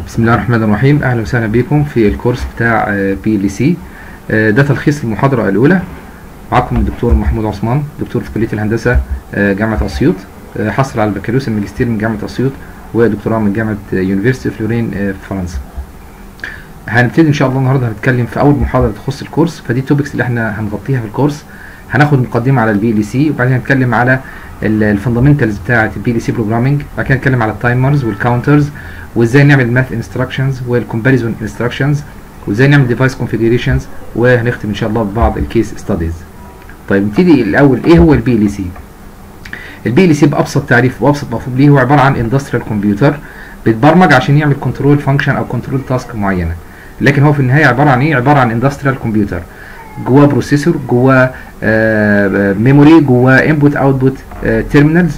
بسم الله الرحمن الرحيم اهلا وسهلا بكم في الكورس بتاع بي ال سي ده تلخيص المحاضره الاولى معاكم الدكتور محمود عثمان دكتور في كليه الهندسه آه، جامعه اسيوط آه، حصل على البكالوريوس الماجستير من جامعه اسيوط ودكتوراه من جامعه يونيفرسيتي فلورين آه، في فرنسا هنبتدي ان شاء الله النهارده هنتكلم في اول محاضره تخص الكورس فدي التوبكس اللي احنا هنغطيها في الكورس هناخد مقدمه على البي ال سي وبعدين هنتكلم على الفاندامنتالز بتاعه البي ال سي بروجرامنج بعد كده نتكلم على التايمرز والكاونترز وازاي نعمل ماث انستراكشنز والكومباريزون انستراكشنز وازاي نعمل ديفايس كونفيجريشنز وهنختم ان شاء الله ببعض الكيس ستاديز طيب نبتدي الاول ايه هو البي ال سي البي ال سي بابسط تعريف وابسط مفهوم ليه هو عباره عن اندستريال كمبيوتر بيتبرمج عشان يعمل كنترول فانكشن او كنترول تاسك معينه لكن هو في النهايه عباره عن ايه عباره عن اندستريال كمبيوتر جواه بروسيسور جواه ميموري جواه انبوت اوتبوت تيرمينالز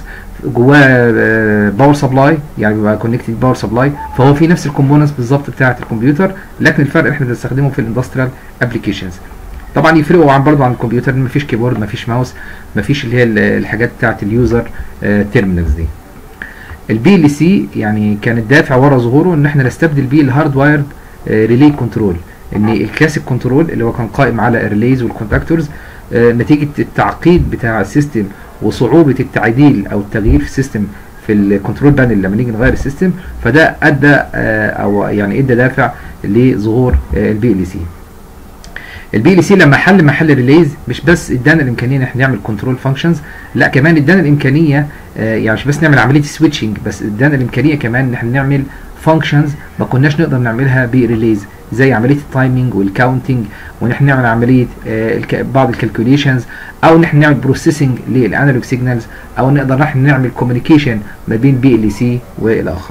جواه باور سبلاي يعني بيبقى كونكتد باور سبلاي فهو في نفس الكومبوننتس بالظبط بتاعه الكمبيوتر لكن الفرق احنا بنستخدمه في الاندستريال ابلكيشنز طبعا يفرقوا عن برضه عن الكمبيوتر مفيش كيبورد مفيش ماوس مفيش اللي هي الحاجات بتاعه اليوزر تيرمينالز دي البي ال سي يعني كان الدافع ورا ظهوره ان احنا نستبدل بيه الهارد وايرد ريلي كنترول ان الكلاسيك كنترول اللي هو كان قائم على الريليز والكونتاكتورز نتيجه التعقيد بتاع السيستم وصعوبه التعديل او التغيير في السيستم في الكنترول بانل لما نيجي نغير السيستم فده ادى او يعني ادى دافع لظهور البي ال سي البي ال سي لما حل محل الريليز مش بس ادانا الامكانيه ان احنا نعمل كنترول فانكشنز لا كمان ادانا الامكانيه يعني مش بس نعمل عمليه سويتشنج بس ادانا الامكانيه كمان ان احنا نعمل فانكشنز ما كناش نقدر نعملها بريليز زي عمليه التايمنج والكاونتنج وان احنا نعمل عمليه آه بعض الكالكوليشنز او ان احنا نعمل بروسيسنج للانالوج سيجنالز او نقدر احنا نعمل كوميونيكيشن ما بين بي ال سي والاخر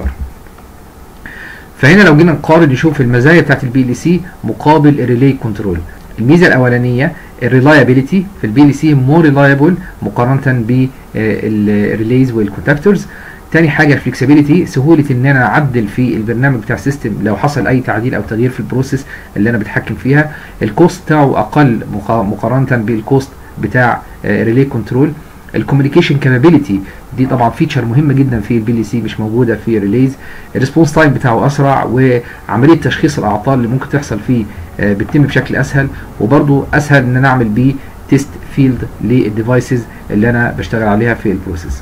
فهنا لو جينا نقارن نشوف المزايا بتاعت البي ال سي مقابل الريلي كنترول الميزه الاولانيه الريلايابيليتي في البي ال سي مور ريلايبل مقارنه بالريليز والكونتاكتورز تاني حاجه الفلكسبيليتي سهوله ان انا اعدل في البرنامج بتاع السيستم لو حصل اي تعديل او تغيير في البروسيس اللي انا بتحكم فيها الكوست بتاعه اقل مقارنه بالكوست بتاع ريلي كنترول الكوميونيكيشن كابابيلتي دي طبعا فيتشر مهمه جدا في البي ال سي مش موجوده في ريليز الريسبونس تايم بتاعه اسرع وعمليه تشخيص الاعطال اللي ممكن تحصل فيه بتتم بشكل اسهل وبرده اسهل ان انا اعمل بيه تيست فيلد للديفايسز اللي انا بشتغل عليها في البروسيس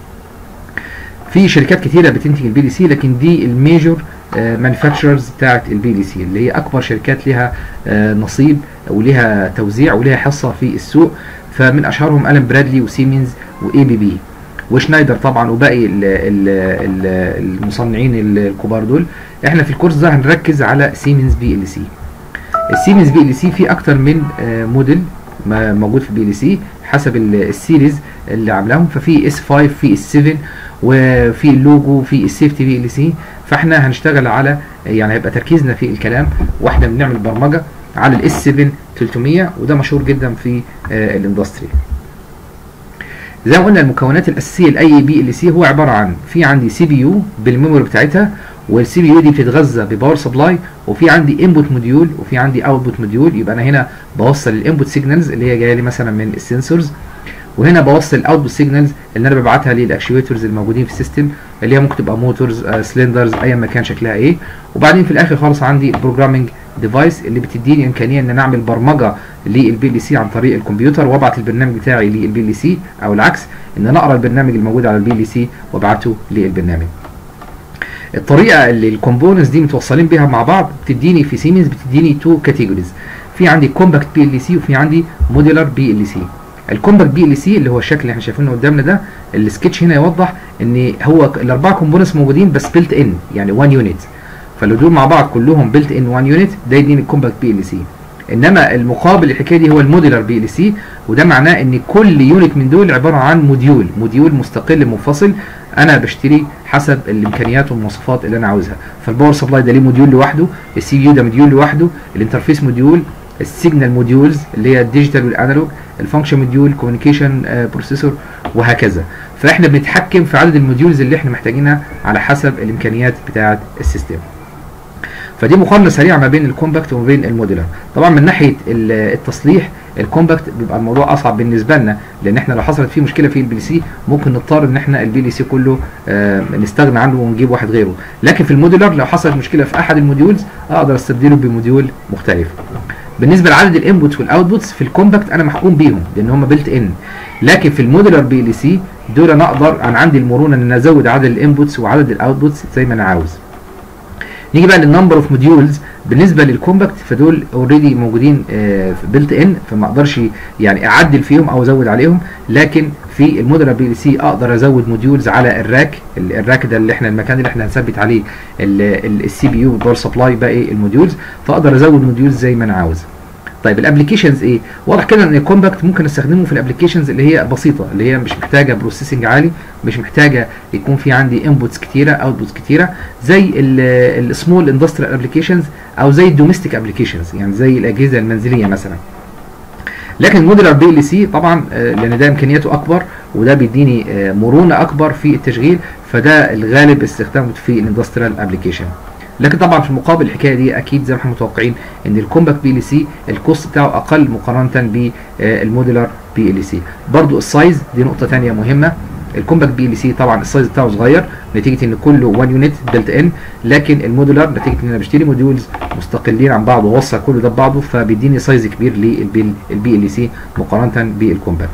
في شركات كتيره بتنتج البي دي سي لكن دي الميجور مانيفاكتشرز بتاعه البي دي سي اللي هي اكبر شركات لها نصيب ولها توزيع ولها حصه في السوق فمن اشهرهم الان برادلي وسيمنز واي بي بي وشنايدر طبعا وباقي ال ال ال المصنعين الكبار دول احنا في الكورس ده هنركز على سيمنز بي ال سي السيمنز بي ال سي في اكتر من موديل موجود في البي ال سي حسب السيريز اللي عاملاهم ففي اس 5 في اس 7 وفي اللوجو في السيفتي بي ال سي فاحنا هنشتغل على يعني هيبقى تركيزنا في الكلام واحنا بنعمل برمجه على الاس 7 300 وده مشهور جدا في آه الاندستري زي ما قلنا المكونات الاساسيه لاي بي ال سي هو عباره عن في عندي سي بي يو بالميموري بتاعتها والسي بي يو دي بتتغذى بباور سبلاي وفي عندي انبوت موديول وفي عندي اوتبوت موديول يبقى انا هنا بوصل الانبوت سيجنالز اللي هي جايه لي مثلا من السنسورز وهنا بوصل الاوتبوت سيجنالز اللي انا ببعتها للاكشويترز الموجودين في السيستم اللي هي ممكن تبقى موتورز آه سلندرز ايا ما كان شكلها ايه وبعدين في الاخر خالص عندي البروجرامنج ديفايس اللي بتديني امكانيه ان انا اعمل برمجه للبي ال سي عن طريق الكمبيوتر وابعت البرنامج بتاعي للبي ال سي او العكس ان انا اقرا البرنامج الموجود على البي ال سي وابعته للبرنامج الطريقه اللي الكومبوننتس دي متوصلين بيها مع بعض بتديني في سيمنز بتديني تو كاتيجوريز في عندي كومباكت بي ال سي وفي عندي موديلر بي ال سي الكومباكت بي ال سي اللي هو الشكل اللي احنا شايفينه قدامنا ده السكتش هنا يوضح ان هو الاربعه كومبوننتس موجودين بس بيلت ان يعني 1 يونت فلو دول مع بعض كلهم بيلت ان 1 يونت ده يديني الكومباكت بي ال سي انما المقابل الحكايه دي هو الموديلر بي ال سي وده معناه ان كل يونت من دول عباره عن موديول موديول مستقل منفصل انا بشتري حسب الامكانيات والمواصفات اللي انا عاوزها فالباور سبلاي ده ليه موديول لوحده السي بي يو ده موديول لوحده الانترفيس موديول السيجنال موديولز اللي هي الديجيتال والانالوج الفانكشن موديول كوميونيكيشن بروسيسور وهكذا فاحنا بنتحكم في عدد الموديولز اللي احنا محتاجينها على حسب الامكانيات بتاعه السيستم فدي مقارنه سريعه ما بين الكومباكت وما بين الموديلر طبعا من ناحيه التصليح الكومباكت بيبقى الموضوع اصعب بالنسبه لنا لان احنا لو حصلت فيه مشكله في البي سي ممكن نضطر ان احنا البي ال سي كله آه نستغنى عنه ونجيب واحد غيره لكن في الموديلر لو حصلت مشكله في احد الموديولز اقدر استبدله بموديول مختلف بالنسبه لعدد الانبوتس والاوتبوتس في الكومباكت انا محكوم بيهم لان هم بيلت ان لكن في الموديلر بي ال سي دول انا اقدر انا عندي المرونه ان انا ازود عدد الانبوتس وعدد الاوتبوتس زي ما انا عاوز نيجي بقى للنمبر اوف موديولز بالنسبه للكومباكت فدول اوريدي موجودين بيلت ان فما اقدرش يعني اعدل فيهم او ازود عليهم لكن في الموديلر بي ال سي اقدر ازود موديولز على الراك الراك ده اللي احنا المكان اللي احنا هنثبت عليه السي بي يو والباور سبلاي باقي الموديولز فاقدر ازود موديولز زي ما انا عاوز طيب الابلكيشنز ايه واضح كده ان الكومباكت ممكن استخدمه في الابلكيشنز اللي هي بسيطه اللي هي مش محتاجه بروسيسنج عالي مش محتاجه يكون في عندي انبوتس كتيره اوتبوتس كتيره زي السمول اندستريال ابلكيشنز او زي الدوميستيك ابلكيشنز يعني زي الاجهزه المنزليه مثلا لكن الموديلر بي ال سي طبعا لان ده امكانياته اكبر وده بيديني مرونه اكبر في التشغيل فده الغالب استخدامه في الاندستريال ابلكيشن لكن طبعا في المقابل الحكايه دي اكيد زي ما احنا متوقعين ان الكومباكت بي ال سي الكوست بتاعه اقل مقارنه بالموديلر بي ال سي برضو السايز دي نقطه ثانيه مهمه الكومباكت بي ال سي طبعا السايز بتاعه صغير نتيجه ان كله 1 يونت بيلت ان لكن الموديلر نتيجه ان انا بشتري موديولز مستقلين عن بعض واوصل كله ده ببعضه فبيديني سايز كبير للبي ال سي مقارنه بالكومباكت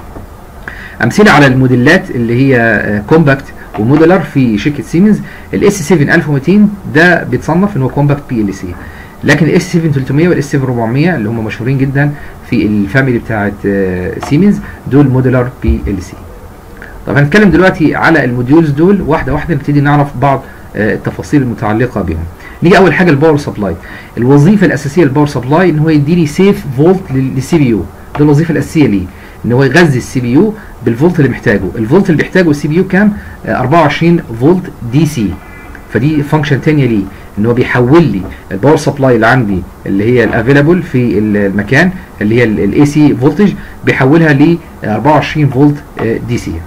امثله على الموديلات اللي هي كومباكت وموديلر في شركه سيمنز الاس 7 1200 ده بيتصنف ان هو كومباكت بي ال سي لكن الاس 7 300 والاس 7 400 اللي هم مشهورين جدا في الفاميلي بتاعه سيمنز دول موديلر بي ال سي طب هنتكلم دلوقتي على الموديولز دول واحده واحده نبتدي نعرف بعض التفاصيل المتعلقه بهم نيجي اول حاجه الباور سبلاي الوظيفه الاساسيه للباور سبلاي ان هو يديني سيف فولت للسي بي يو ده الوظيفه الاساسيه ليه ان هو يغذي السي بي يو بالفولت اللي محتاجه الفولت اللي بيحتاجه السي بي يو كام 24 فولت دي سي فدي فانكشن ثانيه ليه ان هو بيحول لي الباور سبلاي اللي عندي اللي هي الافيلابل في المكان اللي هي الاي سي فولتج بيحولها ل 24 فولت دي سي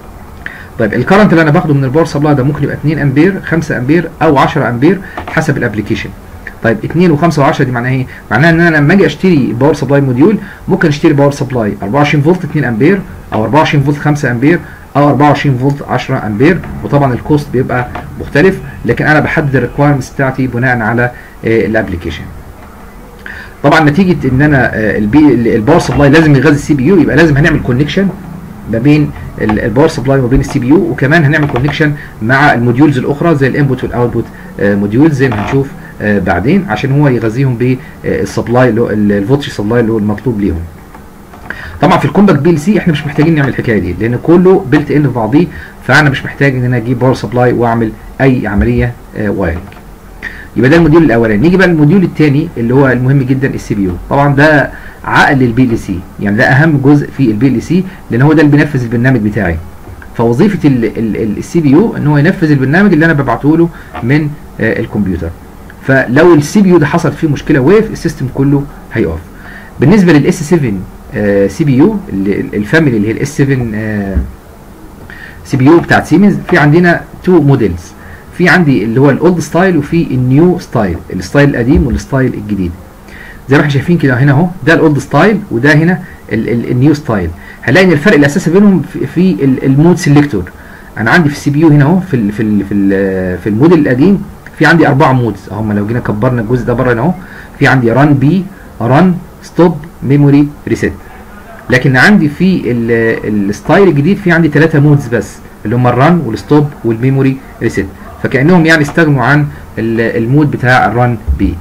طيب الكرنت اللي انا باخده من الباور سبلاي ده ممكن يبقى 2 امبير 5 امبير او 10 امبير حسب الابلكيشن طيب 2 و5 و10 دي معناها ايه؟ معناها ان انا لما اجي اشتري باور سبلاي موديول ممكن اشتري باور سبلاي 24 فولت 2 امبير او 24 فولت 5 امبير او 24 فولت 10 امبير وطبعا الكوست بيبقى مختلف لكن انا بحدد الريكوايرمنتس بتاعتي بناء على الابلكيشن طبعا نتيجه ان انا البي الباور سبلاي لازم يغذي السي بي يو يبقى لازم هنعمل كونكشن ما بين الباور سبلاي وما بين السي بي يو وكمان هنعمل كونكشن مع الموديولز الاخرى زي الانبوت والاوتبوت موديولز زي ما هنشوف آه بعدين عشان هو يغذيهم بالسبلاي اللي هو الفولتج سبلاي اللي هو المطلوب ليهم طبعا في الكومباكت بي ال سي احنا مش محتاجين نعمل الحكايه دي لان كله بيلت ان في بعضيه فانا مش محتاج ان انا اجيب باور سبلاي واعمل اي عمليه آه وايرنج يبقى ده الموديول الاولاني نيجي بقى للموديول الثاني اللي هو المهم جدا السي بي يو طبعا ده عقل البي ال سي يعني ده اهم جزء في البي ال سي لان هو ده اللي بينفذ البرنامج بتاعي فوظيفه السي بي يو ان هو ينفذ البرنامج اللي انا ببعته له من آه الكمبيوتر فلو السي بي يو ده حصل فيه مشكله وقف السيستم كله هيقف بالنسبه للاس 7 سي بي يو الفاميلي اللي هي الاس 7 سي بي يو بتاعت سيمنز في عندنا تو موديلز في عندي اللي هو الاولد ستايل وفي النيو ستايل الستايل القديم والستايل الجديد زي ما احنا شايفين كده هنا اهو ده الاولد ستايل وده هنا النيو ستايل هنلاقي ان الفرق الاساسي بينهم في, في المود سيلكتور انا عندي في السي بي يو هنا اهو في ال في ال في, ال في الموديل القديم في عندي اربعه مودز هم لو جينا كبرنا الجزء ده بره هنا اهو في عندي ران بي ران ستوب ميموري ريسيت لكن عندي في الستايل الجديد في عندي ثلاثه مودز بس اللي هم الران والستوب والميموري ريسيت فكانهم يعني استغنوا عن المود بتاع الران بي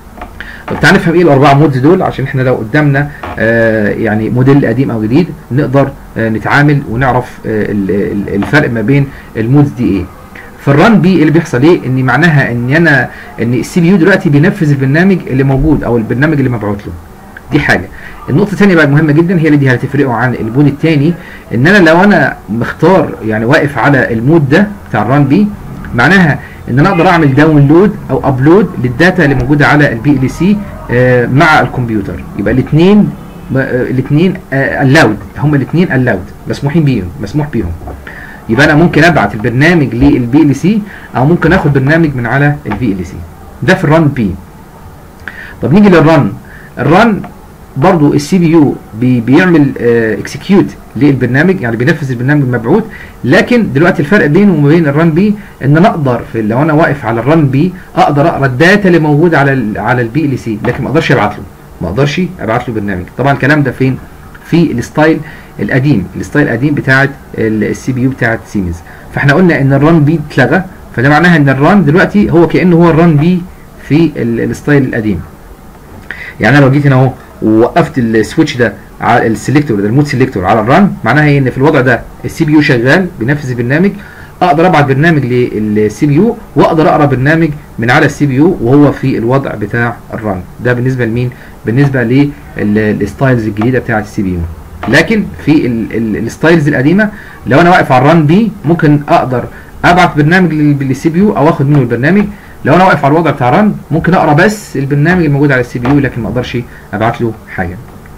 طب تعالى نفهم ايه الاربعه مودز دول عشان احنا لو قدامنا آه يعني موديل قديم او جديد نقدر آه نتعامل ونعرف آه الفرق ما بين المودز دي ايه في الران بي اللي بيحصل ايه ان معناها ان انا ان السي بي يو دلوقتي بينفذ البرنامج اللي موجود او البرنامج اللي مبعوث له دي حاجه النقطه الثانيه بقى مهمه جدا هي اللي دي هتفرقه عن المود الثاني ان انا لو انا مختار يعني واقف على المود ده بتاع الران بي معناها ان انا اقدر اعمل داونلود او ابلود للداتا اللي موجوده على البي ال سي مع الكمبيوتر يبقى الاثنين الاثنين الاود هما الاثنين الاود مسموحين بيهم مسموح بيهم يبقى انا ممكن ابعت البرنامج للبي ال سي او ممكن اخد برنامج من على البي ال سي ده في الران بي طب نيجي للرن الرن برضو السي بي يو بيعمل اكسكيوت للبرنامج يعني بينفذ البرنامج المبعوث لكن دلوقتي الفرق بينه وما بين الران بي ان انا اقدر في لو انا واقف على الران بي اقدر اقرا الداتا اللي موجوده على ال على البي ال سي لكن ما اقدرش ابعت له ما اقدرش ابعت له برنامج طبعا الكلام ده فين في الستايل القديم الستايل القديم بتاعه السي بي يو بتاعه سيمنز فاحنا قلنا ان الران بي اتلغى فده معناها ان الران دلوقتي هو كانه هو الران بي في الستايل القديم يعني انا لو جيت هنا اهو ووقفت السويتش ده على السلكتور ده المود سلكتور على الران معناها ايه ان في الوضع ده السي بي يو شغال بينفذ البرنامج اقدر ابعت برنامج للسي بي يو واقدر اقرا برنامج من على السي بي يو وهو في الوضع بتاع الران ده بالنسبه لمين بالنسبه للستايلز الجديده بتاعه السي بي يو لكن في الستايلز القديمه لو انا واقف على الران بي ممكن اقدر ابعت برنامج للسي بي يو او اخد منه البرنامج لو انا واقف على الوضع بتاع ران ممكن اقرا بس البرنامج الموجود على السي بي يو لكن ما اقدرش ابعت له حاجه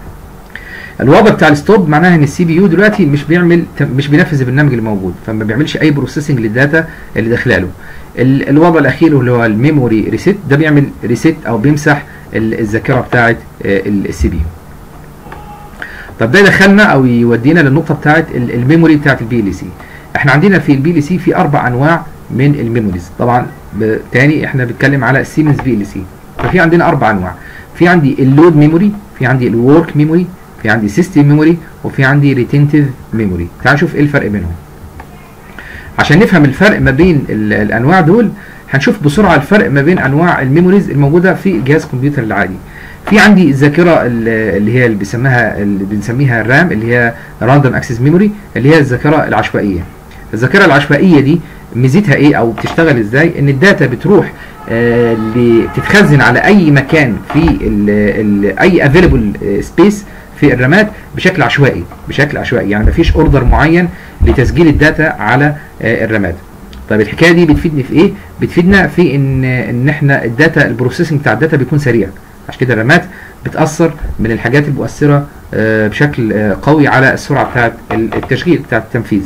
الوضع بتاع الستوب معناها ان السي بي يو دلوقتي مش بيعمل مش بينفذ البرنامج اللي موجود فما بيعملش اي بروسيسنج للداتا اللي داخله له الوضع الاخير اللي هو الميموري ريسيت ده بيعمل ريسيت او بيمسح الذاكره بتاعه السي بي يو طب ده يدخلنا او يودينا للنقطه بتاعه الميموري بتاعه البي ال سي احنا عندنا في البي ال سي في اربع انواع من الميموريز طبعا تاني احنا بنتكلم على السيمنز بي ال سي ففي عندنا اربع انواع في عندي اللود ميموري في عندي الورك ميموري في عندي سيستم ميموري وفي عندي ريتنتيف ميموري تعال نشوف ايه الفرق بينهم عشان نفهم الفرق ما بين الانواع دول هنشوف بسرعه الفرق ما بين انواع الميموريز الموجوده في جهاز كمبيوتر العادي في عندي الذاكره اللي هي اللي بيسميها اللي بنسميها الرام اللي هي راندوم اكسس ميموري اللي هي الذاكره العشوائيه الذاكره العشوائيه دي ميزتها ايه او بتشتغل ازاي ان الداتا بتروح آه بتتخزن على اي مكان في ال ال اي افيلبل سبيس في الرامات بشكل عشوائي بشكل عشوائي يعني مفيش اوردر معين لتسجيل الداتا على آه الرامات طيب الحكايه دي بتفيدني في ايه بتفيدنا في ان ان احنا الداتا البروسيسنج بتاع الداتا بيكون سريع عشان كده الرامات بتاثر من الحاجات المؤثره آه بشكل قوي على السرعه بتاعه التشغيل بتاع التنفيذ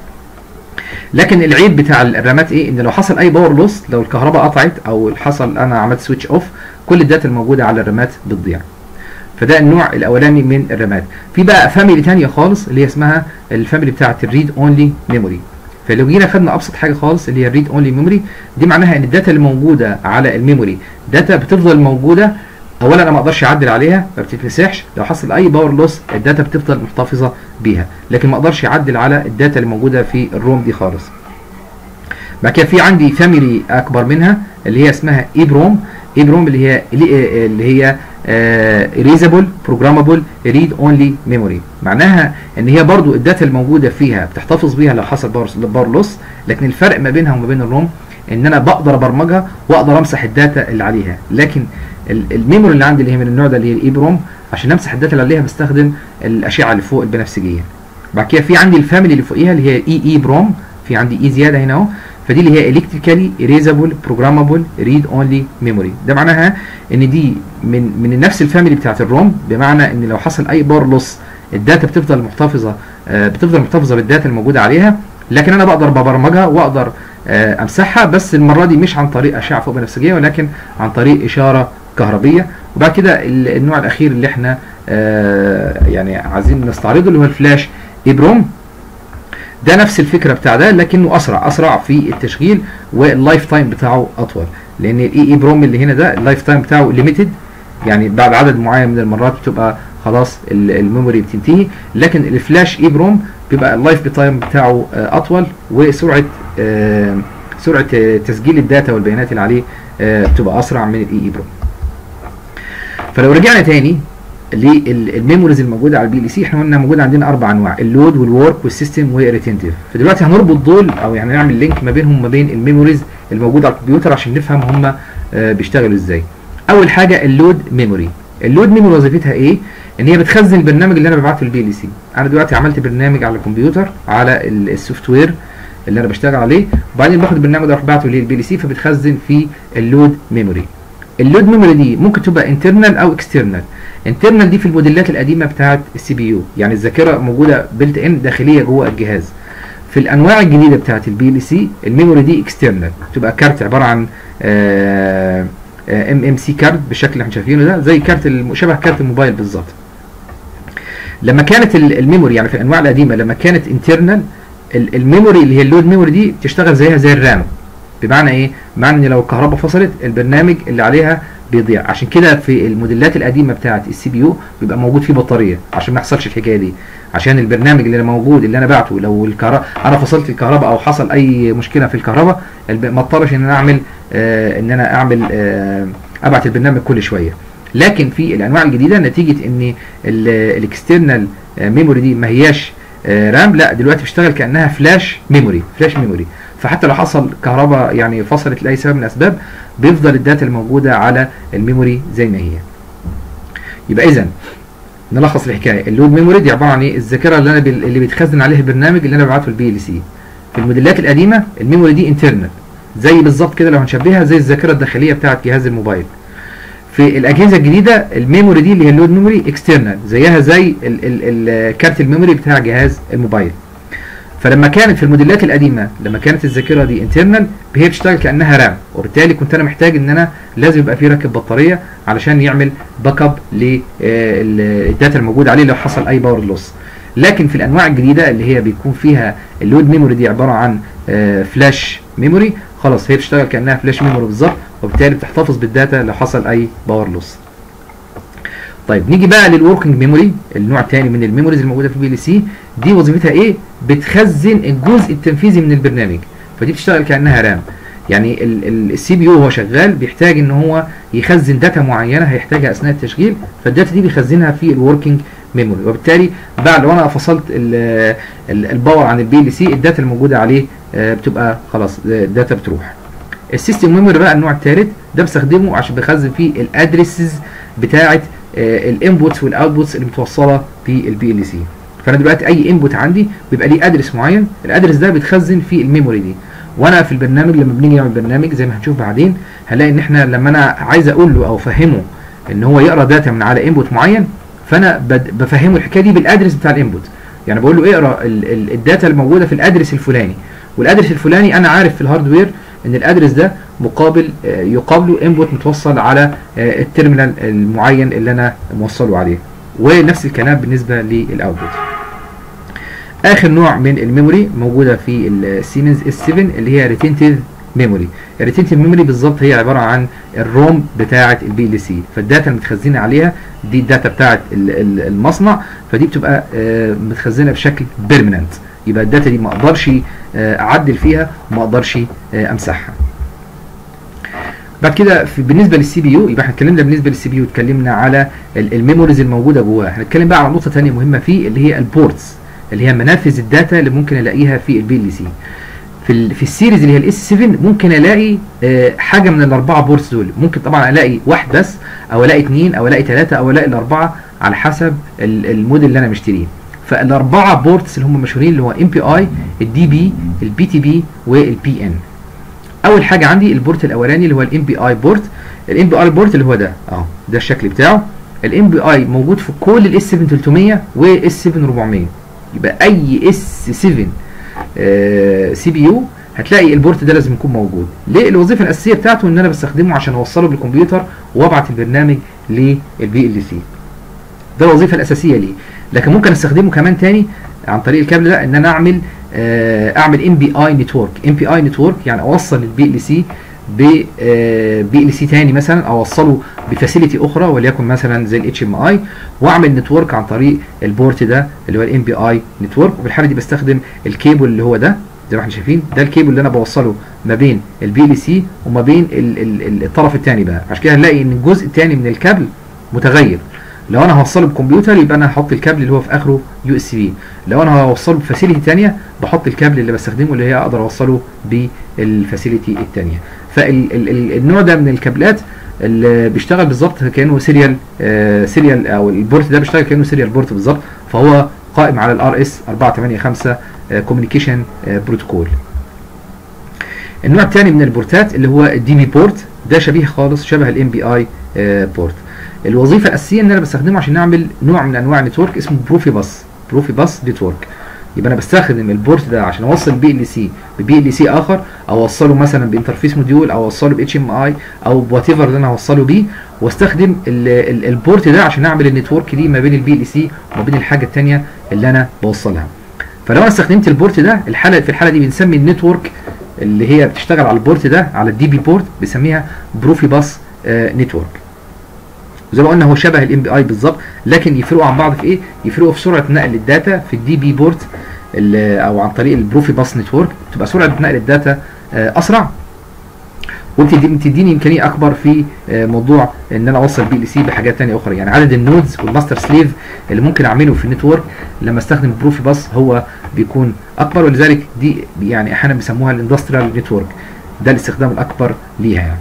لكن العيب بتاع الرامات ايه ان لو حصل اي باور لوس لو الكهرباء قطعت او حصل انا عملت سويتش اوف كل الداتا الموجوده على الرامات بتضيع فده النوع الاولاني من الرامات في بقى فاميلي ثانيه خالص اللي هي اسمها الفاميلي بتاعه الريد اونلي ميموري فلو جينا خدنا ابسط حاجه خالص اللي هي الريد اونلي ميموري دي معناها ان الداتا اللي موجوده على الميموري داتا بتفضل موجوده اولا انا ما اقدرش اعدل عليها ما بتتمسحش لو حصل اي باور لوس الداتا بتفضل محتفظه بيها لكن ما اقدرش اعدل على الداتا اللي موجوده في الروم دي خالص بعد كده في عندي فاميلي اكبر منها اللي هي اسمها ايبروم ايبروم اللي هي اللي هي اريزابل بروجرامابل ريد اونلي ميموري معناها ان هي برضو الداتا الموجوده فيها بتحتفظ بيها لو حصل باور لوس لكن الفرق ما بينها وما بين الروم ان انا بقدر ابرمجها واقدر امسح الداتا اللي عليها لكن الميموري اللي عندي اللي هي من النوع ده اللي هي الايبروم عشان امسح الداتا اللي عليها بستخدم الاشعه اللي فوق البنفسجيه بعد كده في عندي الفاميلي اللي فوقيها اللي هي اي اي بروم في عندي اي زياده هنا اهو فدي اللي هي الكتريكالي اريزابل بروجرامابل ريد اونلي ميموري ده معناها ان دي من من نفس الفاميلي بتاعت الروم بمعنى ان لو حصل اي باور لوس الداتا بتفضل محتفظه آه بتفضل محتفظه بالداتا الموجوده عليها لكن انا بقدر ببرمجها واقدر آه امسحها بس المره دي مش عن طريق اشعه فوق بنفسجيه ولكن عن طريق اشاره كهربيه وبعد كده النوع الاخير اللي احنا آه يعني عايزين نستعرضه اللي هو الفلاش ايبروم ده نفس الفكره بتاع ده لكنه اسرع اسرع في التشغيل واللايف تايم بتاعه اطول لان الاي اي بروم اللي هنا ده اللايف تايم بتاعه ليميتد يعني بعد عدد معين من المرات بتبقى خلاص الميموري بتنتهي لكن الفلاش اي بروم بيبقى اللايف تايم بتاعه اطول وسرعه سرعه تسجيل الداتا والبيانات اللي عليه بتبقى اسرع من الاي اي بروم فلو رجعنا تاني للميموريز الموجوده على البي ال سي احنا قلنا موجود عندنا اربع انواع اللود والورك والسيستم والريتنتيف فدلوقتي هنربط دول او يعني نعمل لينك ما بينهم وما بين الميموريز الموجوده على الكمبيوتر عشان نفهم هم بيشتغلوا ازاي اول حاجه اللود ميموري اللود ميموري وظيفتها ايه ان هي بتخزن البرنامج اللي انا ببعته للبي ال سي انا دلوقتي عملت برنامج على الكمبيوتر على السوفت وير اللي انا بشتغل عليه وبعدين باخد البرنامج ده اروح بعته للبي ال سي فبتخزن في اللود ميموري اللود ميموري دي ممكن تبقى انترنال او اكسترنال انترنال دي في الموديلات القديمه بتاعه السي بي يو يعني الذاكره موجوده بيلت ان داخليه جوه الجهاز في الانواع الجديده بتاعه البي ال سي الميموري دي اكسترنال تبقى كارت عباره عن ام ام سي كارت بالشكل اللي احنا شايفينه ده زي كارت شبه كارت الموبايل بالظبط لما كانت ال- الميموري يعني في الانواع القديمه لما كانت انترنال الميموري اللي هي اللود ميموري دي تشتغل زيها زي الرام بمعنى ايه بمعنى ان لو الكهرباء فصلت البرنامج اللي عليها بيضيع عشان كده في الموديلات القديمه بتاعه السي بي يو بيبقى موجود فيه بطاريه عشان ما يحصلش الحكايه دي عشان البرنامج اللي موجود اللي انا بعته لو الكهرباء انا فصلت الكهرباء او حصل اي مشكله في الكهرباء الب- ما اضطرش ان انا اعمل آه ان انا اعمل آه ابعت البرنامج كل شويه لكن في الانواع الجديده نتيجه ان الاكسترنال ميموري دي ما هياش آه، رام لا دلوقتي بتشتغل كانها فلاش ميموري فلاش ميموري فحتى لو حصل كهرباء يعني فصلت لاي سبب من الاسباب بيفضل الداتا الموجوده على الميموري زي ما هي يبقى اذا نلخص الحكايه اللود ميموري دي عباره عن ايه الذاكره اللي انا بال- اللي بيتخزن عليها البرنامج اللي انا ببعته البي ال سي في الموديلات القديمه الميموري دي انترنال زي بالظبط كده لو هنشبهها زي الذاكره الداخليه بتاعه جهاز الموبايل في الاجهزه الجديده الميموري دي اللي هي اللود ميموري اكسترنال زيها زي ال- ال- ال- كارت الميموري بتاع جهاز الموبايل فلما كانت في الموديلات القديمه لما كانت الذاكره دي انترنال هي بتشتغل كانها رام وبالتالي كنت انا محتاج ان انا لازم يبقى في راكب بطاريه علشان يعمل باك اب للداتا الموجوده عليه لو حصل اي باور لوس لكن في الانواع الجديده اللي هي بيكون فيها اللود ميموري دي عباره عن آه، فلاش ميموري خلاص هي بتشتغل كانها فلاش ميموري بالظبط وبالتالي بتحتفظ بالداتا لو حصل اي باور لوس طيب نيجي بقى للوركينج ميموري النوع الثاني من الميموريز الموجوده في البي ال سي دي وظيفتها ايه بتخزن الجزء التنفيذي من البرنامج فدي بتشتغل كانها رام يعني السي بي يو وهو شغال بيحتاج ان هو يخزن داتا معينه هيحتاجها اثناء التشغيل فالداتا دي بيخزنها في الوركينج ميموري وبالتالي بعد لو انا فصلت ال- ال- الباور عن البي ال سي الداتا الموجوده عليه آه، بتبقى خلاص الداتا بتروح السيستم ميموري بقى النوع الثالث ده بستخدمه عشان بخزن فيه الادرسز بتاعه الانبوتس والاوتبوتس اللي متوصله في البي ال سي فانا دلوقتي اي انبوت عندي بيبقى ليه ادرس معين الادرس ده بيتخزن في الميموري دي وانا في البرنامج لما بنيجي نعمل برنامج زي ما هنشوف بعدين هنلاقي ان احنا لما انا عايز اقول له او افهمه ان هو يقرا داتا من على انبوت معين فانا بد- بفهمه الحكايه دي بالادرس بتاع الانبوت يعني بقول له اقرا ال- ال- الداتا الموجوده في الادرس الفلاني والادرس الفلاني انا عارف في الهاردوير ان الادرس ده مقابل آه، يقابله انبوت متوصل على آه، التيرمينال المعين اللي انا موصله عليه ونفس الكلام بالنسبه للاوتبوت اخر نوع من الميموري موجوده في السيمنز اس 7 اللي هي ريتينتيف ميموري الريتينتيف ميموري بالظبط هي عباره عن الروم بتاعه البي ال سي فالداتا المتخزنه عليها دي الداتا بتاعه ال- ال- المصنع فدي بتبقى آه، متخزنه بشكل بيرمننت يبقى الداتا دي ما اقدرش آه، اعدل فيها وما اقدرش آه، امسحها بعد كده في بالنسبه للسي بي يو يبقى احنا اتكلمنا بالنسبه للسي بي يو اتكلمنا على ال- الميموريز الموجوده جواه هنتكلم بقى على نقطه ثانيه مهمه فيه اللي هي البورتس اللي هي منافذ الداتا اللي ممكن الاقيها في البي ال سي في ال في السيريز اللي هي الاس 7 ممكن الاقي آه، حاجه من الاربعه بورتس دول ممكن طبعا الاقي واحد بس او الاقي اثنين او الاقي ثلاثه او الاقي الاربعه على حسب ال- الموديل اللي انا مشتريه فالاربعه بورتس اللي هم مشهورين اللي هو ام بي اي الدي بي البي تي بي والبي ان اول حاجه عندي البورت الاولاني اللي هو الام بي اي بورت الام بي اي بورت اللي هو ده اهو ده الشكل بتاعه الام بي اي موجود في كل الاس 7300 واس 7400 يبقى اي اس 7 سي بي يو هتلاقي البورت ده لازم يكون موجود ليه الوظيفه الاساسيه بتاعته ان انا بستخدمه عشان اوصله بالكمبيوتر وابعت البرنامج للبي ال سي ده الوظيفه الاساسيه ليه لكن ممكن استخدمه كمان تاني عن طريق الكابل ده ان انا اعمل آه، اعمل ام بي اي نتورك ام بي اي نتورك يعني اوصل البي ال سي ب بي ال سي تاني مثلا اوصله بفاسيلتي اخرى وليكن مثلا زي الاتش ام اي واعمل نتورك عن طريق البورت ده اللي هو الام بي اي نتورك وفي الحاله دي بستخدم الكيبل اللي هو ده زي ما احنا شايفين ده الكيبل اللي انا بوصله ما بين البي ال سي وما بين ال ال ال الطرف الثاني بقى عشان كده هنلاقي ان الجزء الثاني من الكابل متغير لو انا هوصله بكمبيوتر يبقى انا هحط الكابل اللي هو في اخره يو اس بي لو انا هوصله بفاسيلتي ثانيه بحط الكابل اللي بستخدمه اللي هي اقدر اوصله بالفاسيلتي الثانيه فالنوع ده من الكابلات اللي بيشتغل بالظبط كانه سيريال آه سيريال او البورت ده بيشتغل كانه سيريال بورت بالظبط فهو قائم على الار اس 485 كوميونيكيشن بروتوكول النوع الثاني من البورتات اللي هو الدي بي بورت ده شبيه خالص شبه الام بي اي بورت الوظيفه الاساسيه ان انا بستخدمه عشان نعمل نوع من انواع النتورك اسمه بروفي باس بروفي باس نتورك يبقى انا بستخدم البورت ده عشان اوصل بي ال سي ببي ال سي اخر او اوصله مثلا بانترفيس موديول او اوصله باتش ام اي او وات ايفر اللي انا هوصله بيه واستخدم ال ال البورت ده عشان اعمل النتورك دي ما بين البي ال سي وما بين الحاجه الثانيه اللي انا بوصلها فلو انا استخدمت البورت ده الحاله في الحاله دي بنسمي النتورك اللي هي بتشتغل على البورت ده على الدي بي بورت بنسميها بروفي باس نتورك زي ما قلنا هو شبه الام بي اي بالظبط لكن يفرقوا عن بعض في ايه يفرقوا في سرعه نقل الداتا في الدي بي بورت او عن طريق البروفي باس نتورك تبقى سرعه نقل الداتا اسرع وبتديني امكانيه اكبر في موضوع ان انا اوصل بي ال سي بحاجات ثانيه اخرى يعني عدد النودز والماستر سليف اللي ممكن اعمله في النتورك لما استخدم بروفي باس هو بيكون اكبر ولذلك دي يعني احيانا بيسموها الاندستريال نتورك ده الاستخدام الاكبر ليها يعني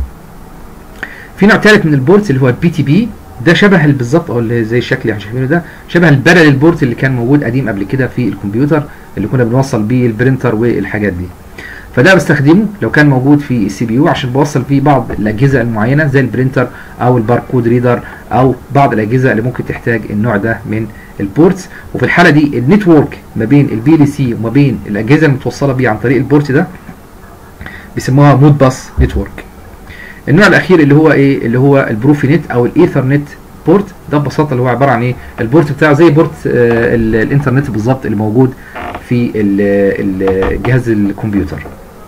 في نوع ثالث من البورتس اللي هو البي تي بي ده شبه بالظبط او اللي زي الشكل اللي احنا شايفينه ده شبه البارل البورت اللي كان موجود قديم قبل كده في الكمبيوتر اللي كنا بنوصل بيه البرينتر والحاجات دي فده بستخدمه لو كان موجود في السي بي يو عشان بوصل فيه بعض الاجهزه المعينه زي البرينتر او الباركود ريدر او بعض الاجهزه اللي ممكن تحتاج النوع ده من البورتس وفي الحاله دي النتورك ما بين البي ال سي وما بين الاجهزه المتوصله بيه عن طريق البورت ده بيسموها مود باس نتورك النوع الاخير اللي هو ايه اللي هو البروفي نت او الايثرنت بورت ده ببساطه اللي هو عباره عن ايه البورت بتاعه زي بورت آه الانترنت بالظبط اللي موجود في الجهاز الكمبيوتر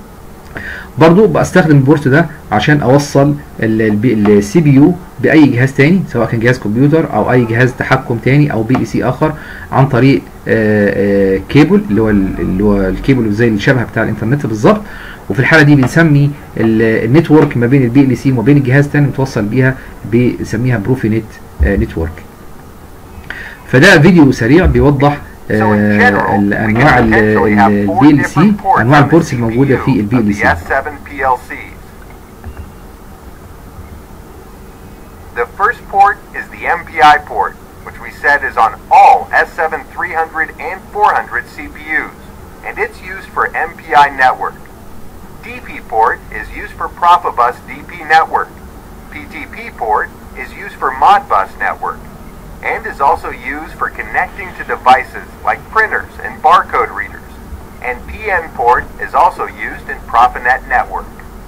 برضو بستخدم البورت ده عشان اوصل السي بي يو باي جهاز تاني سواء كان جهاز كمبيوتر او اي جهاز تحكم تاني او بي ال سي اخر عن طريق آآ آآ كيبل اللي هو اللي هو الكيبل زي الشبه بتاع الانترنت بالظبط وفي الحاله دي بنسمي النتورك ما بين البي ال سي وما بين الجهاز الثاني متوصل بيها بنسميها بروفي نت نتورك فده فيديو سريع بيوضح آه الانواع البي ال سي انواع البورتس الموجوده في البي ال سي The first port is the MPI port, which we said is on all S7 300 and 400 CPUs, and it's used for MPI network. DP port is used for Profibus DP network. PTP port is used for Modbus network and is also used for connecting to devices like printers and barcode readers. And PN port is also used in Profinet network.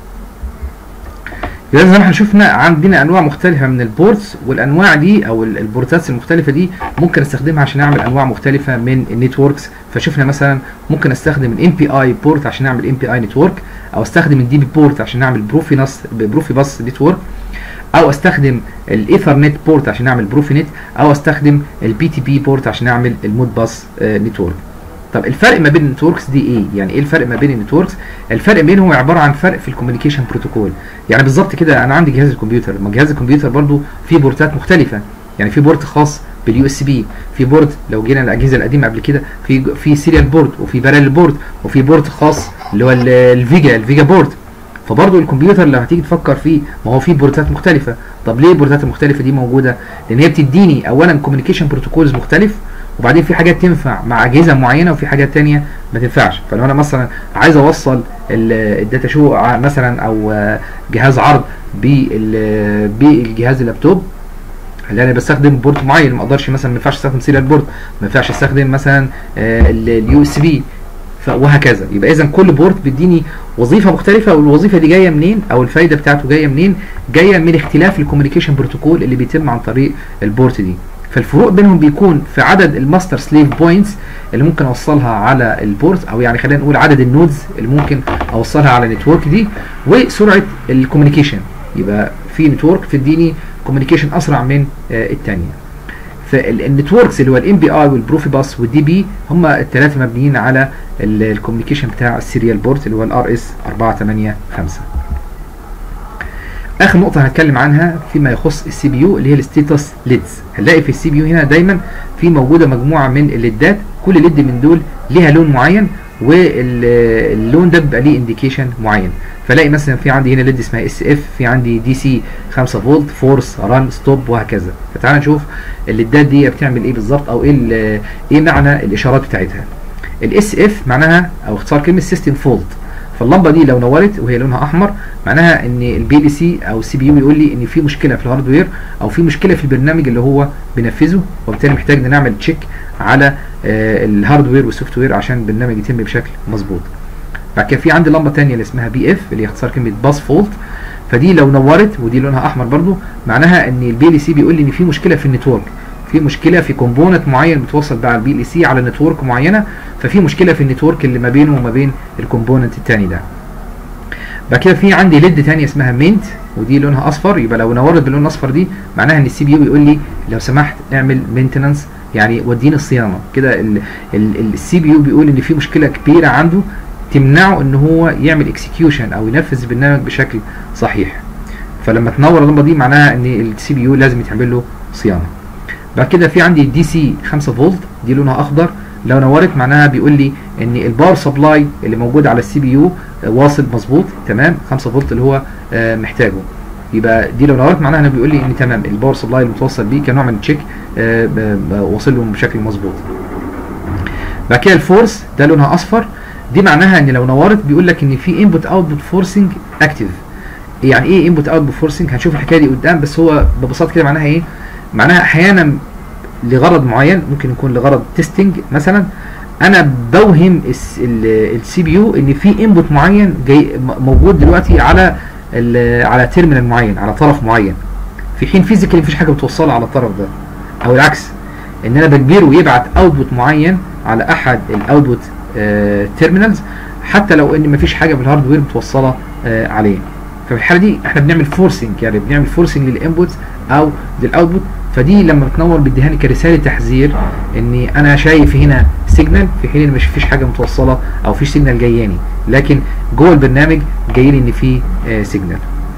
يبقى زي ما احنا شفنا عندنا انواع مختلفه من البورتس والانواع دي او البورتات المختلفه دي ممكن استخدمها عشان اعمل انواع مختلفه من النتوركس فشفنا مثلا ممكن استخدم الام بي اي بورت عشان اعمل ام بي اي نتورك او استخدم الدي بي بورت عشان اعمل بروفي نص بروفي باس نتورك او استخدم الايثرنت بورت عشان اعمل بروفي نت او استخدم البي تي بي بورت عشان اعمل المود باس نتورك طب الفرق ما بين النتوركس دي ايه يعني ايه الفرق ما بين النتوركس الفرق بينهم عباره عن فرق في الكوميونيكيشن بروتوكول يعني بالظبط كده انا عندي جهاز الكمبيوتر ما جهاز الكمبيوتر برضو فيه بورتات مختلفه يعني في بورت خاص باليو اس بي في بورت لو جينا الاجهزه القديمه قبل كده في في سيريال بورت وفي بارل بورت وفي بورت خاص اللي هو الفيجا الفيجا بورت فبرضه الكمبيوتر لو هتيجي تفكر فيه ما هو فيه بورتات مختلفه طب ليه البورتات المختلفه دي موجوده لان هي بتديني اولا كوميونيكيشن بروتوكولز مختلف وبعدين في حاجات تنفع مع اجهزه معينه وفي حاجات تانية ما تنفعش فلو انا مثلا عايز اوصل الداتا شو مثلا او جهاز عرض بالجهاز اللابتوب اللي انا بستخدم بورت معين ما اقدرش مثلا ما ينفعش استخدم سيريال بورت ما ينفعش استخدم مثلا اليو اس بي وهكذا يبقى اذا كل بورت بيديني وظيفه مختلفه والوظيفه دي جايه منين او الفايده بتاعته جايه منين جايه من اختلاف الكوميونيكيشن بروتوكول اللي بيتم عن طريق البورت دي فالفروق بينهم بيكون في عدد الماستر سليف بوينتس اللي ممكن اوصلها على البورت او يعني خلينا نقول عدد النودز اللي ممكن اوصلها على النتورك دي وسرعه الكوميونيكيشن يبقى في نتورك تديني كوميونيكيشن اسرع من آه الثانيه فالنتوركس اللي هو الام بي اي والبروفي باس والدي بي هم الثلاثه مبنيين على الكوميونيكيشن بتاع السيريال بورت اللي هو الار اس 485 اخر نقطه هنتكلم عنها فيما يخص السي بي يو اللي هي الستيتس ليدز هنلاقي في السي بي يو هنا دايما في موجوده مجموعه من الليدات كل ليد من دول ليها لون معين واللون ده بيبقى ليه انديكيشن معين فلاقي مثلا في عندي هنا ليد اسمها اس اف في عندي دي سي 5 فولت فورس ران ستوب وهكذا فتعال نشوف الليدات دي بتعمل ايه بالظبط او ايه ايه معنى الاشارات بتاعتها الاس اف معناها او اختصار كلمه سيستم فولت فاللمبه دي لو نورت وهي لونها احمر معناها ان البي ال سي او السي بي يو بيقول لي ان في مشكله في الهاردوير او في مشكله في البرنامج اللي هو بينفذه وبالتالي محتاج نعمل تشيك على الهاردوير والسوفت وير عشان البرنامج يتم بشكل مظبوط بعد كده في عندي لمبه ثانيه اللي اسمها بي اف اللي هي اختصار كلمه باس فولت فدي لو نورت ودي لونها احمر برضو معناها ان البي ال سي بيقول لي ان في مشكله في النتورك في مشكله في كومبوننت معين بتوصل بقى البي ال سي على نتورك معينه ففي مشكله في النتورك اللي ما بينه وما بين الكومبوننت الثاني ده بعد كده في عندي ليد ثانيه اسمها مينت ودي لونها اصفر يبقى لو نورت باللون الاصفر دي معناها ان السي بي يو بيقول لي لو سمحت اعمل مينتنانس يعني وديني الصيانه كده السي بي يو بيقول ان في مشكله كبيره عنده تمنعه ان هو يعمل اكسكيوشن او ينفذ البرنامج بشكل صحيح فلما تنور اللمبه دي معناها ان السي بي يو لازم يتعمل له صيانه بعد كده في عندي دي سي 5 فولت دي لونها اخضر لو نورت معناها بيقول لي ان الباور سبلاي اللي موجود على السي بي يو واصل مظبوط تمام 5 فولت اللي هو آه محتاجه يبقى دي لو نورت معناها انه بيقول لي ان تمام الباور سبلاي اللي متوصل بيه كنوع من التشيك آه واصل له بشكل مظبوط بعد كده الفورس ده لونها اصفر دي معناها ان لو نورت بيقول لك ان في انبوت اوتبوت فورسنج اكتف يعني ايه انبوت اوتبوت فورسنج هنشوف الحكايه دي قدام بس هو ببساطه كده معناها ايه معناها احيانا لغرض معين ممكن يكون لغرض تيستنج مثلا انا بوهم السي بي يو ان في انبوت معين جاي موجود دلوقتي على على تيرمينال معين على طرف معين في حين فيزيكالي مفيش حاجه بتوصلها على الطرف ده او العكس ان انا بجبره يبعت اوتبوت معين على احد الاوتبوت تيرمينالز حتى لو ان مفيش حاجه في الهاردوير متوصله آه عليه ففي الحاله دي احنا بنعمل فورسنج يعني بنعمل فورسنج للانبوت او للاوتبوت فدي لما بتنور بيديهاني كرساله تحذير اني انا شايف هنا سيجنال في حين ان مش فيش حاجه متوصله او فيش سيجنال جاياني لكن جوه البرنامج جاي لي ان في آه سيجنال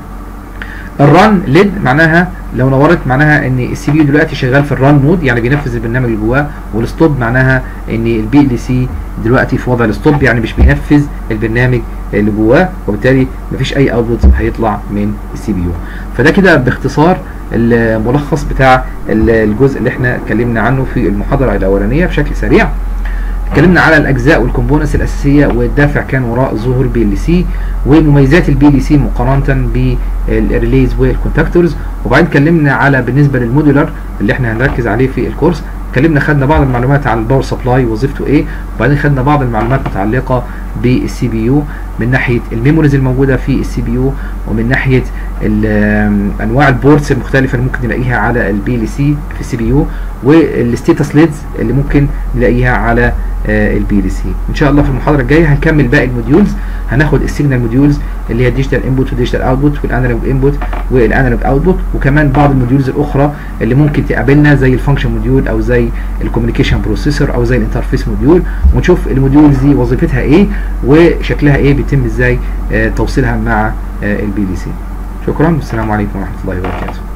الران ليد معناها لو نورت معناها ان السي بي يو دلوقتي شغال في الران مود يعني بينفذ البرنامج اللي جواه والستوب معناها ان البي ال سي دلوقتي في وضع الستوب يعني مش بينفذ البرنامج اللي جواه وبالتالي مفيش اي اوتبوت هيطلع من السي بي يو فده كده باختصار الملخص بتاع الجزء اللي احنا اتكلمنا عنه في المحاضره الاولانيه بشكل سريع اتكلمنا على الاجزاء والكومبوننتس الاساسيه والدافع كان وراء ظهور بي ال سي ومميزات البي ال سي مقارنه بالريليز والكونتاكتورز وبعدين اتكلمنا على بالنسبه للمودولار اللي احنا هنركز عليه في الكورس اتكلمنا خدنا بعض المعلومات عن الباور سبلاي وظيفته ايه وبعدين خدنا بعض المعلومات متعلقه بالسي بي يو من ناحيه الميموريز الموجوده في السي بي يو ومن ناحيه انواع البورتس المختلفه اللي ممكن نلاقيها على البي ال سي في السي بي يو والستيتس ليدز اللي ممكن نلاقيها على البي ال سي ان شاء الله في المحاضره الجايه هنكمل باقي الموديولز هناخد السيجنال موديولز اللي هي الديجيتال انبوت والديجيتال اوتبوت والانالوج انبوت والانالوج اوتبوت وكمان بعض الموديولز الاخرى اللي ممكن تقابلنا زي الفانكشن موديول او زي الكوميونيكيشن بروسيسور او زي الانترفيس موديول ونشوف الموديولز دي وظيفتها ايه وشكلها ايه بيتم ازاي توصيلها مع البي دي سي شكرا والسلام عليكم ورحمه الله وبركاته